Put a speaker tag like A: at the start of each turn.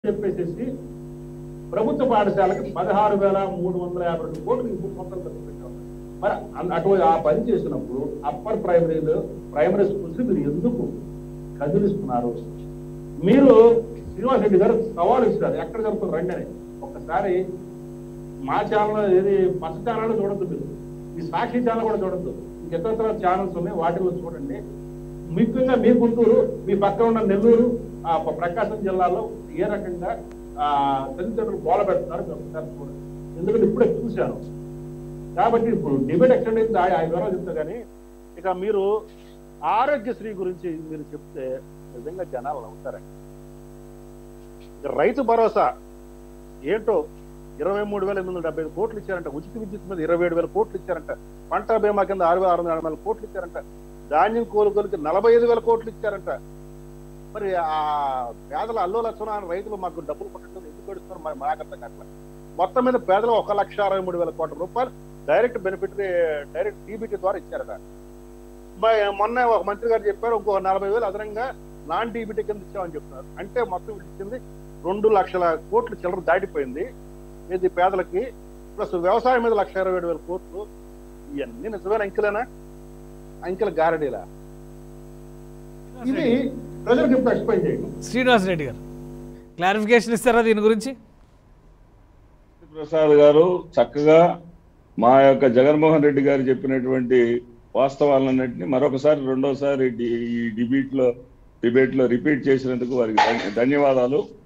A: చెప్పేసేసి ప్రభుత్వ పాఠశాలకి పదహారు వేల మూడు వందల యాభై రెండు కోట్లు ఇప్పుడు మొత్తం ఖర్చు పెట్టారు మరి అన్- అటువంటి ఆ పని చేసినప్పుడు అప్పర్ ప్రైమరీలో ప్రైమరీ స్కూల్స్ మీరు ఎందుకు కదిలిస్తున్నారు మీరు శ్రీనివాస్ రెడ్డి గారు సవాల్ ఇస్తారు ఎక్కడ జరుగుతుంది రండి అని ఒక్కసారి మా ఛానల్ ఏది పచ్చ ఛానల్ చూడద్దు మీరు ఈ సాక్షి ఛానల్ కూడా చూడద్దు ఇతర ఛానల్స్ ఉన్నాయి వాటిలో చూడండి ముఖ్యంగా మీ గుంటూరు మీ పక్కన ఉన్న నెల్లూరు ఆ ప- ప్రకాశం జిల్లాలో ఏ రకంగా ఆ తల్లిదండ్రులు గోల పెడుతున్నారు మీరు ఒకసారి చూడండి ఎందుకంటే ఇప్పుడే చూశాను కాబట్టి ఇప్పుడు డిబేట్ ఎక్కడ అయింది ఆ ఆ వివరాలు చెప్తా కానీ ఇక మీరు ఆరోగ్యశ్రీ గురించి మీరు చెప్తే నిజంగా జనాలు నవ్వుతారండి ఇక రైతు భరోసా ఏంటో ఇరవై మూడు వేల ఎనిమిది వందల డెబ్బై ఐదు కోట్లు ఇచ్చారంట ఉచిత విద్యుత్ మీద ఇరవై ఏడు వేల కోట్లు ఇచ్చారంట పంట బీమా కింద ఆరు వేల ఆరు వందల ఎనభై నాలుగు కోట్లు ఇచ్చారంట ధాన్యం కొనుగోలుకి నలభై ఐదు వేల కోట్లు ఇచ్చారంట మరి ఆ పేదల అల్లు లక్షణ రైతులు మాకు డబ్బులు కొట్టడం ఎందుకు పెడుతున్నారు మరి మాకు అర్థం కావట్లేదు మొత్తం మీద పేదలు ఒక లక్ష అరవై మూడు వేల కోట్ల రూపాయలు డైరెక్ట్ బెనిఫిట్ డైరెక్ట్ టీబీటీ ద్వారా ఇచ్చారట మరి మొన్న ఒక మంత్రి గారు చెప్పారు ఇంకో నలభై వేలు అదనంగా నాన్ టీబీటీ కింద ఇచ్చామని చెప్తున్నారు అంటే మొత్తం వీళ్ళు ఇచ్చింది రెండు లక్షల కోట్లు చిల్లర దాటిపోయింది ఇది పేదలకి ప్లస్ వ్యవసాయం మీద లక్ష ఇరవై ఏడు వేల కోట్లు ఇవన్నీ నిజమైన అంకెలేనా అంకెల గారడీలా ఇది ప్రజలకు ఇప్పుడు ఎక్స్ప్లెయిన్ చేయండి
B: శ్రీనివాస్ రెడ్డి గారు క్లారిఫికేషన్ ఇస్తారా దీని గురించి
C: ప్రసాద్ గారు చక్కగా మా యొక్క జగన్మోహన్ రెడ్డి గారు చెప్పినటువంటి వాస్తవాలన్నింటినీ మరొకసారి రెండోసారి డి- ఈ డిబేట్ లో డిబేట్ లో రిపీట్ చేసినందుకు వారికి ధన్య- ధన్యవాదాలు